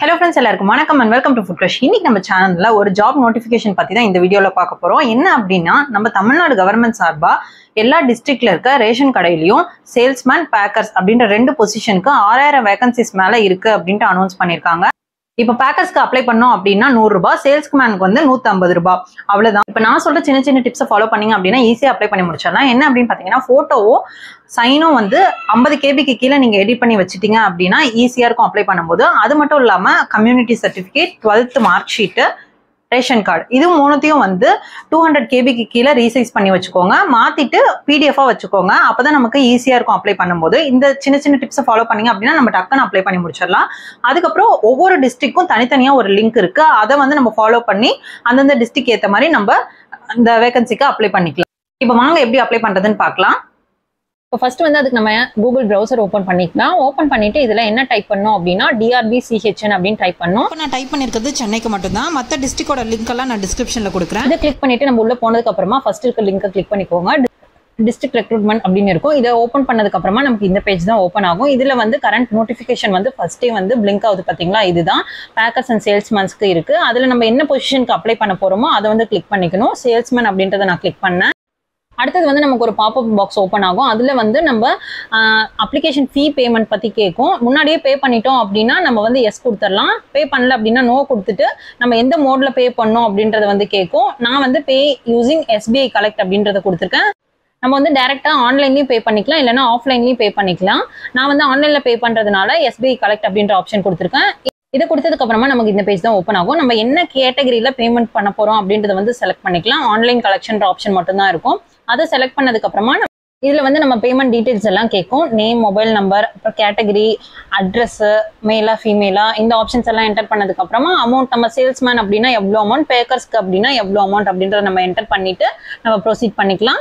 hello friends எல்லாருக்கும் வணக்கம் and welcome to food crush இன்னைக்கு நம்ம சேனல்ல ஒரு ஜாப் நோட்டிஃபிகேஷன் பத்தி தான் இந்த வீடியோல பார்க்க போறோம் என்ன அப்படின்னா நம்ம தமிழ்நாடு கவர்மெண்ட் சார்பா எல்லா டிஸ்ட்ரிக்ட்ல இருக்க ரேஷன் கடையிலயும் சேல்ஸ்மேன் பேக்கர்ஸ் அப்படின்ற ரெண்டு பொசிஷனுக்கு ஆறாயிரம் வேகன்சிஸ் மேல இருக்கு அப்படின்ட்டு அனௌன்ஸ் பண்ணிருக்காங்க இப்போ பேக்கர்ஸ்க்கு அப்ளை பண்ணோம் அப்படின்னா நூறு ரூபாய் சேல்ஸ்க்கு மேனுக்கு வந்து நூத்தி ஐம்பது ரூபாய் அவ்வளவுதான் இப்போ நான் சொல்ற சின்ன சின்ன டிப்ஸை ஃபாலோ பண்ணீங்க அப்படின்னா ஈஸியா அப்ளை பண்ணி முடிச்சிடலாம் என்ன அப்படின்னு பாத்தீங்கன்னா போட்டோவும் சைனும் வந்து ஐம்பது கேபிக்கு கீழே நீங்க எடிட் பண்ணி வச்சிட்டீங்க அப்படின்னா ஈஸியா இருக்கும் அப்ளை பண்ணும்போது அது மட்டும் இல்லாம community certificate twelfth mark sheet ration card இது மூணுத்தையும் வந்து டூ ஹண்ட்ரட் கேபிக்கு கீழே ரீசைஸ் பண்ணி வச்சுக்கோங்க மாத்திட்டு பிடிஎஃபா வச்சுக்கோங்க அப்பதான் நமக்கு ஈஸியா இருக்கும் அப்ளை பண்ணும்போது இந்த சின்ன சின்ன டிப்ஸை ஃபாலோ பண்ணீங்க அப்படின்னா நம்ம டக்குன்னு அப்ளை பண்ணி முடிச்சிடலாம் அதுக்கப்புறம் ஒவ்வொரு டிஸ்ட்ரிக்ட்க்கும் தனித்தனியா ஒரு லிங்க் இருக்கு அதை வந்து நம்ம ஃபாலோ பண்ணி அந்தந்த டிஸ்ட்ரிக்ட் ஏத்த மாதிரி நம்ம அந்த வேகன்சிக்கு அப்ளை பண்ணிக்கலாம் இப்போ வாங்க எப்படி அப்ளை பண்றதுன்னு பார்க்கலாம் இப்போ ஃபர்ஸ்ட் வந்து அதுக்கு நம்ம கூகுள் ப்ரௌசர் ஓப்பன் பண்ணிக்கலாம் ஓப்பன் பண்ணிட்டு இதுல என்ன டைப் பண்ணோம் அப்படின்னா டிஆர்பி சிஹெச்என் அப்படின்னு டைப் பண்ணோம் இப்போ நான் டைப் பண்ணிருக்கிறது சென்னைக்கு மட்டும்தான் மற்ற டிஸ்ட்ரிக்டோட லிங்க் எல்லாம் நான் டிஸ்கிரிப்ஷன்ல கொடுக்குறேன் இதை கிளிக் பண்ணிட்டு நம்ம உள்ள போனதுக்கு அப்புறமா ஃபர்ஸ்ட் இருக்க லிங்கை கிளிக் பண்ணிக்கோங்க டிஸ்ட்ரிக்ட் ரெக்ரூட்மெண்ட் அப்படின்னு இருக்கும் இதை ஓப்பன் பண்ணதுக்கு அப்புறமா நமக்கு இந்த பேஜ் தான் ஓப்பன் ஆகும் இதுல வந்து கரண்ட் நோட்டிஃபிகேஷன் வந்து ஃபர்ஸ்டே வந்து பிளிங்க் ஆகுது பாத்தீங்களா இதுதான் பேக்கர்ஸ் அண்ட் சேல்ஸ்மேன்ஸ்க்கு இருக்கு அதுல நம்ம என்ன பொசிஷனுக்கு அப்ளை பண்ண போறோமோ அதை வந்து கிளிக் பண்ணிக்கணும் சேல்ஸ்மேன் அப்படின்றத நான் கிளிக் பண்ணேன் அடுத்தது வந்து நமக்கு ஒரு பாப்அப் பாக்ஸ் ஓப்பன் ஆகும் அதுல வந்து நம்ம அப்ளிகேஷன் ஃபீ பேமெண்ட் பத்தி கேட்கும் முன்னாடியே பே பண்ணிட்டோம் அப்படின்னா நம்ம வந்து எஸ் கொடுத்துடலாம் பே பண்ணல அப்படின்னா நோ கொடுத்துட்டு நம்ம எந்த மோட்ல பே பண்ணோம் அப்படின்றத வந்து கேட்கும் நான் வந்து பே யூசிங் எஸ்பிஐ கலெக்ட் அப்படின்றத கொடுத்துருக்கேன் நம்ம வந்து டேரெக்டா ஆன்லைன்லயும் பே பண்ணிக்கலாம் இல்லைன்னா ஆஃப்லைன்லயும் பே பண்ணிக்கலாம் நான் வந்து ஆன்லைன்ல பே பண்றதுனால எஸ்பிஐ கலெக்ட் அப்படின்ற ஆப்ஷன் கொடுத்துருக்கேன் இதை கொடுத்ததுக்கு அப்புறமா நமக்கு இந்த பேஜ் தான் ஓப்பன் ஆகும் நம்ம என்ன கேட்டகரியில பேமெண்ட் பண்ண போறோம் அப்படின்றத வந்து செலக்ட் பண்ணிக்கலாம் ஆன்லைன் கலெக்ஷன் ஆப்ஷன் மட்டும் தான் இருக்கும் அதை செலக்ட் பண்ணதுக்கு அப்புறமா இதுல வந்து நம்ம பேமெண்ட் டீடைல்ஸ் எல்லாம் கேட்கும் நேம் மொபைல் நம்பர் அப்புறம் கேட்டகரி அட்ரஸ் மேலா ஃபீமேலா இந்த ஆப்ஷன்ஸ் எல்லாம் என்டர் பண்ணதுக்கு அப்புறமா அமௌண்ட் நம்ம சேல்ஸ்மேன் அப்படின்னா எவ்வளோ அமௌண்ட் பேக்கர்ஸ்க்கு அப்படின்னா எவ்வளோ அமௌண்ட் அப்படின்றத நம்ம என்டர் பண்ணிட்டு நம்ம ப்ரொசீட் பண்ணிக்கலாம்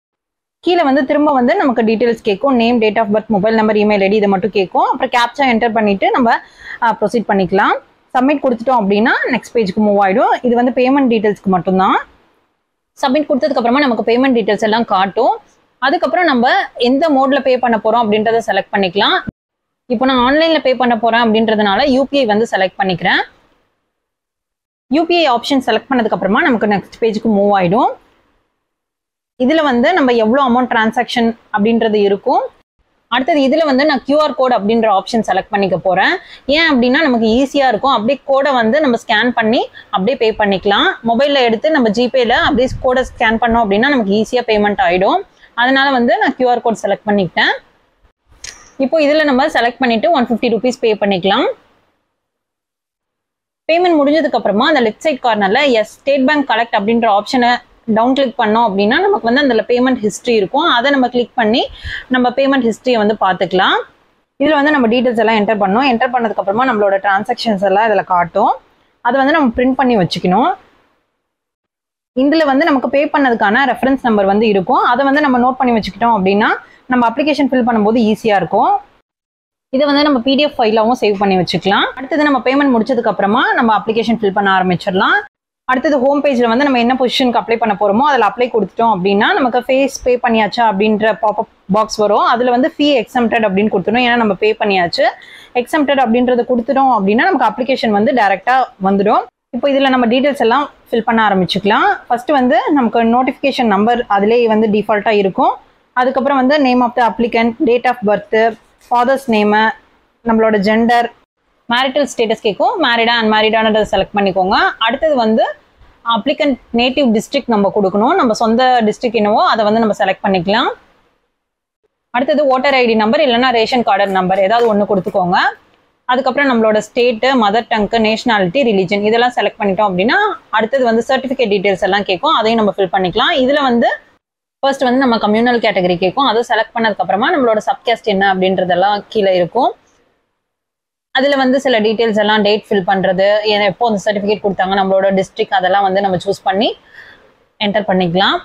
கீழே வந்து திரும்ப வந்து நமக்கு டீடைல்ஸ் கேட்கும் name date of birth mobile number email ID இதை மட்டும் கேட்கும் அப்புறம் கேப்சா என்டர் பண்ணிட்டு நம்ம ப்ரொசீட் பண்ணிக்கலாம் சப்மிட் கொடுத்துட்டோம் அப்படின்னா நெக்ஸ்ட் பேஜ்க்கு மூவ் ஆயிடும் இது வந்து பேமெண்ட் டீடைல்ஸ்க்கு மட்டும்தான் சப்மிட் கொடுத்ததுக்கு அப்புறமா நமக்கு பேமெண்ட் டீடைல்ஸ் எல்லாம் காட்டும் அதுக்கப்புறம் நம்ம எந்த மோட்ல பே பண்ண போறோம் அப்படின்றத செலக்ட் பண்ணிக்கலாம் இப்போ நான் ஆன்லைன்ல பே பண்ண போறேன் அப்படின்றதுனால யூபிஐ வந்து செலக்ட் பண்ணிக்கிறேன் யூபிஐ ஆப்ஷன் செலக்ட் பண்ணதுக்கு அப்புறமா நமக்கு நெக்ஸ்ட் பேஜுக்கு மூவ் ஆயிடும் இதுல வந்து நம்ம எவ்வளோ அமௌண்ட் டிரான்சாக்ஷன் அப்படின்றது இருக்கும் அடுத்தது இதுல வந்து நான் QR கோட் அப்படின்ற ஆப்ஷன் செலக்ட் பண்ணிக்க போறேன் ஏன் அப்படின்னா நமக்கு ஈஸியா இருக்கும் அப்படியே கோடை வந்து நம்ம ஸ்கேன் பண்ணி அப்படியே பே பண்ணிக்கலாம் மொபைல்ல எடுத்து நம்ம ஜிபேல அப்படியே கோடை ஸ்கேன் பண்ணோம் அப்படின்னா நமக்கு ஈஸியா பேமெண்ட் ஆயிடும் அதனால வந்து நான் QR கோட் செலக்ட் பண்ணிக்கிட்டேன் இப்போ இதுல நம்ம செலக்ட் பண்ணிட்டு ஒன் ஃபிஃப்டி ருபீஸ் பே பண்ணிக்கலாம் பேமெண்ட் முடிஞ்சதுக்கு அப்புறமா அந்த லெஃப்ட் சைட் கார்னர்ல எஸ் ஸ்டேட் பேங்க் கலெக்ட் அப்படின்ற ஆப்ஷனை டவுன் கிளிக் பண்ணோம் அப்படின்னா நமக்கு வந்து அதில் பேமெண்ட் ஹிஸ்ட்ரி இருக்கும் அதை நம்ம கிளிக் பண்ணி நம்ம பேமெண்ட் ஹிஸ்ட்ரியை வந்து பார்த்துக்கலாம் இதில் வந்து நம்ம டீட்டெயில்ஸ் எல்லாம் என்டர் பண்ணோம் என்டர் பண்ணதுக்கு அப்புறமா நம்மளோட டிரான்சாக்ஷன்ஸ் எல்லாம் இதில் காட்டும் அதை வந்து நம்ம பிரிண்ட் பண்ணி வச்சுக்கணும் இதில் வந்து நமக்கு பே பண்ணதுக்கான ரெஃபரன்ஸ் நம்பர் வந்து இருக்கும் அதை வந்து நம்ம நோட் பண்ணி வச்சுக்கிட்டோம் அப்படின்னா நம்ம அப்ளிகேஷன் ஃபில் பண்ணும்போது ஈஸியாக இருக்கும் இதை வந்து நம்ம பிடிஎஃப் ஃபைலாகவும் சேவ் பண்ணி வச்சுக்கலாம் அடுத்தது நம்ம பேமெண்ட் முடிச்சதுக்கு அப்புறமா நம்ம அப்ளிகேஷன் ஃபில் பண்ண ஆரம்பிச்சிடலாம் அடுத்தது ஹோம் பேஜில் வந்து நம்ம என்ன பொசிஷனுக்கு அப்ளை பண்ண போகிறோமோ அதில் அப்ளை கொடுத்துட்டோம் அப்படின்னா நமக்கு ஃபேஸ் பே பண்ணியாச்சா அப்படின்ற பாப்அப் பாக்ஸ் வரும் அதில் வந்து ஃபீ எக்ஸம்டட் அப்படின்னு கொடுத்துடும் ஏன்னா நம்ம பே பண்ணியாச்சு எக்ஸம்டட் அப்படின்றத கொடுத்துட்டோம் அப்படின்னா நமக்கு அப்ளிகேஷன் வந்து டேரெக்டாக வந்துடும் இப்போ இதில் நம்ம டீட்டெயில்ஸ் எல்லாம் ஃபில் பண்ண ஆரம்பிச்சுக்கலாம் ஃபர்ஸ்ட் வந்து நமக்கு நோட்டிஃபிகேஷன் நம்பர் அதிலே வந்து டிஃபால்ட்டாக இருக்கும் அதுக்கப்புறம் வந்து name of the applicant date of birth father's name நம்மளோட ஜெண்டர் மேரிட்டல் ஸ்டேட்டஸ் கேட்கும் மேரிடா அன்மேரிடானதை செலக்ட் பண்ணிக்கோங்க அடுத்தது வந்து அப்ளிகன்ட் நேட்டிவ் டிஸ்ட்ரிக்ட் நம்ம கொடுக்கணும் நம்ம சொந்த டிஸ்ட்ரிக்ட் என்னவோ அதை வந்து நம்ம செலக்ட் பண்ணிக்கலாம் அடுத்தது ஓட்டர் ஐடி நம்பர் இல்லைன்னா ரேஷன் கார்டர் நம்பர் ஏதாவது ஒன்று கொடுத்துக்கோங்க அதுக்கப்புறம் நம்மளோட state mother tongue nationality religion இதெல்லாம் செலக்ட் பண்ணிட்டோம் அப்படின்னா அடுத்தது வந்து சர்டிஃபிகேட் டீடைல்ஸ் எல்லாம் கேட்கும் அதையும் நம்ம ஃபில் பண்ணிக்கலாம் இதில் வந்து ஃபர்ஸ்ட் வந்து நம்ம கம்யூனல் கேட்டகரி கேட்கும் அதை செலக்ட் பண்ணதுக்கப்புறமா நம்மளோட சப்காஸ்ட் என்ன அப்படின்றதெல்லாம் கீழே இருக்கும் அதில் வந்து சில டீட்டெயில்ஸ் எல்லாம் டேட் ஃபில் பண்ணுறது எப்போ அந்த சர்டிஃபிகேட் கொடுத்தாங்க நம்மளோட டிஸ்ட்ரிக்ட் அதெல்லாம் வந்து நம்ம சூஸ் பண்ணி என்டர் பண்ணிக்கலாம்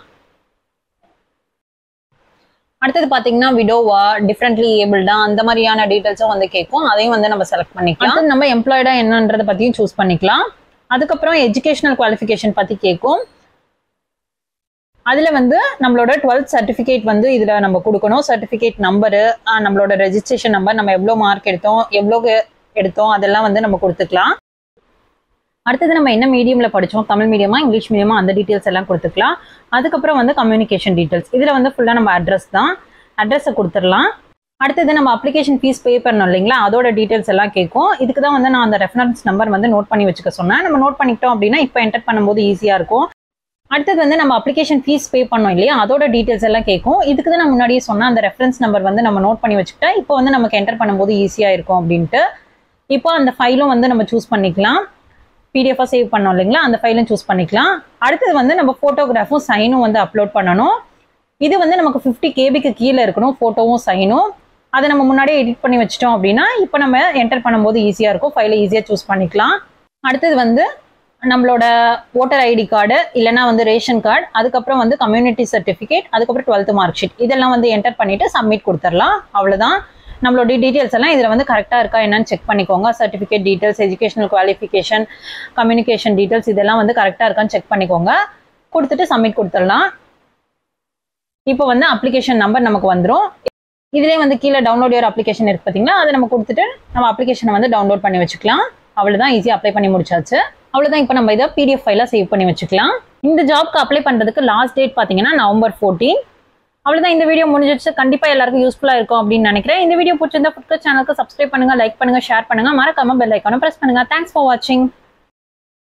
அடுத்தது பார்த்தீங்கன்னா விடோவா டிஃப்ரெண்ட்லி ஏபிள்டா அந்த மாதிரியான டீட்டெயில்ஸும் வந்து கேட்கும் அதையும் வந்து நம்ம செலக்ட் பண்ணிக்கலாம் அடுத்து நம்ம எம்ப்ளாய்டா என்னன்றதை பற்றியும் சூஸ் பண்ணிக்கலாம் அதுக்கப்புறம் எஜுகேஷனல் குவாலிஃபிகேஷன் பற்றி கேட்கும் அதில் வந்து நம்மளோட டுவெல்த் சர்டிஃபிகேட் வந்து இதில் நம்ம கொடுக்கணும் சர்டிஃபிகேட் நம்பரு நம்மளோட ரெஜிஸ்ட்ரேஷன் நம்பர் நம்ம எவ்வளோ மார்க் எடுத்தோம் எவ்வளோ எடுத்தோம் அதெல்லாம் வந்து நம்ம கொடுத்துக்கலாம் அடுத்தது நம்ம என்ன மீடியம்ல படிச்சோம் தமிழ் மீடியமா இங்கிலீஷ் மீடியமா அந்த டீட்டெயில்ஸ் எல்லாம் கொடுத்துக்கலாம் அதுக்கப்புறம் வந்து கம்யூனிகேஷன் டீட்டெயில்ஸ் இதுல வந்து ஃபுல்லா நம்ம அட்ரஸ் தான் அட்ரஸை கொடுத்துடலாம் அடுத்தது நம்ம அப்ளிகேஷன் ஃபீஸ் பே பண்ணோம் இல்லைங்களா அதோட டீட்டெயில்ஸ் எல்லாம் கேட்கும் இதுக்கு தான் வந்து நான் அந்த ரெஃபரன்ஸ் நம்பர் வந்து நோட் பண்ணி வச்சுக்க சொன்னேன் நம்ம நோட் பண்ணிக்கிட்டோம் அப்படின்னா இப்போ என்டர் பண்ணும்போது ஈஸியாக இருக்கும் அடுத்தது வந்து நம்ம அப்ளிகேஷன் ஃபீஸ் பே பண்ணோம் இல்லையா அதோட டீட்டெயில்ஸ் எல்லாம் கேட்கும் இதுக்கு தான் நான் முன்னாடியே சொன்னேன் அந்த ரெஃபரன்ஸ் நம்பர் வந்து நம்ம நோட் பண்ணி வச்சுக்கிட்டா இப்போ வந்து நமக்கு என்டர் பண்ணும்போது ஈஸியாக இருக்கும் அப்படின்ட்டு இப்போ அந்த ஃபைலும் வந்து நம்ம சூஸ் பண்ணிக்கலாம் பிடிஎஃபாக சேவ் பண்ணோம் இல்லைங்களா அந்த ஃபைலும் சூஸ் பண்ணிக்கலாம் அடுத்தது வந்து நம்ம ஃபோட்டோகிராஃபும் சைனும் வந்து அப்லோட் பண்ணணும் இது வந்து நமக்கு ஃபிஃப்டி கேபிக்கு கீழே இருக்கணும் ஃபோட்டோவும் சைனும் அதை நம்ம முன்னாடியே எடிட் பண்ணி வச்சிட்டோம் அப்படின்னா இப்போ நம்ம என்டர் பண்ணும்போது ஈஸியாக இருக்கும் ஃபைலை ஈஸியாக சூஸ் பண்ணிக்கலாம் அடுத்தது வந்து நம்மளோட ஓட்டர் ஐடி கார்டு இல்லைனா வந்து ரேஷன் கார்டு அதுக்கப்புறம் வந்து கம்யூனிட்டி சர்டிஃபிகேட் அதுக்கப்புறம் டுவெல்த் மார்க் ஷீட் இதெல்லாம் வந்து என்டர் பண்ணிட்டு சப்மிட் கொடுத்துடலாம் அவ்வளோதான் நம்மளோட டீட்டெயில்ஸ் எல்லாம் இதில் வந்து கரெக்டாக இருக்கா என்னன்னு செக் பண்ணிக்கோங்க certificate details educational qualification communication details இதெல்லாம் வந்து கரெக்டாக இருக்கான்னு செக் பண்ணிக்கோங்க கொடுத்துட்டு சப்மிட் கொடுத்துடலாம் இப்போ வந்து அப்ளிகேஷன் நம்பர் நமக்கு வந்துடும் இதுலேயே வந்து கீழே டவுன்லோட் யோர் அப்ளிகேஷன் இருக்கு பார்த்தீங்களா அதை நம்ம கொடுத்துட்டு நம்ம அப்ளிகேஷனை வந்து டவுன்லோட் பண்ணி வச்சுக்கலாம் அவ்வளோதான் ஈஸியாக அப்ளை பண்ணி முடிச்சாச்சு அவ்வளோதான் இப்போ நம்ம இதை பிடிஎஃப் ஃபைலாக சேவ் பண்ணி வச்சுக்கலாம் இந்த ஜாப்க்கு அப்ளை பண்ணுறதுக்கு லாஸ்ட் டேட் பார்த்தீங்கன்னா நவம்பர் ஃபோர்டீன் அவ்வளோதான் இந்த வீடியோ முடிஞ்சிச்சு கண்டிப்பாக எல்லாருக்கும் யூஸ்ஃபுல்லாக இருக்கும் அப்படின்னு நினைக்கிறேன் இந்த வீடியோ பிடிச்சிருந்தா ஃபுட்கர் சேனலுக்கு சப்ஸ்கிரைப் பண்ணுங்க லைக் பண்ணுங்க ஷேர் பண்ணுங்க மறக்காம பெல் ஐக்கான ப்ரெஸ் பண்ணுங்க தேங்க்ஸ் ஃபார் வாட்சிங்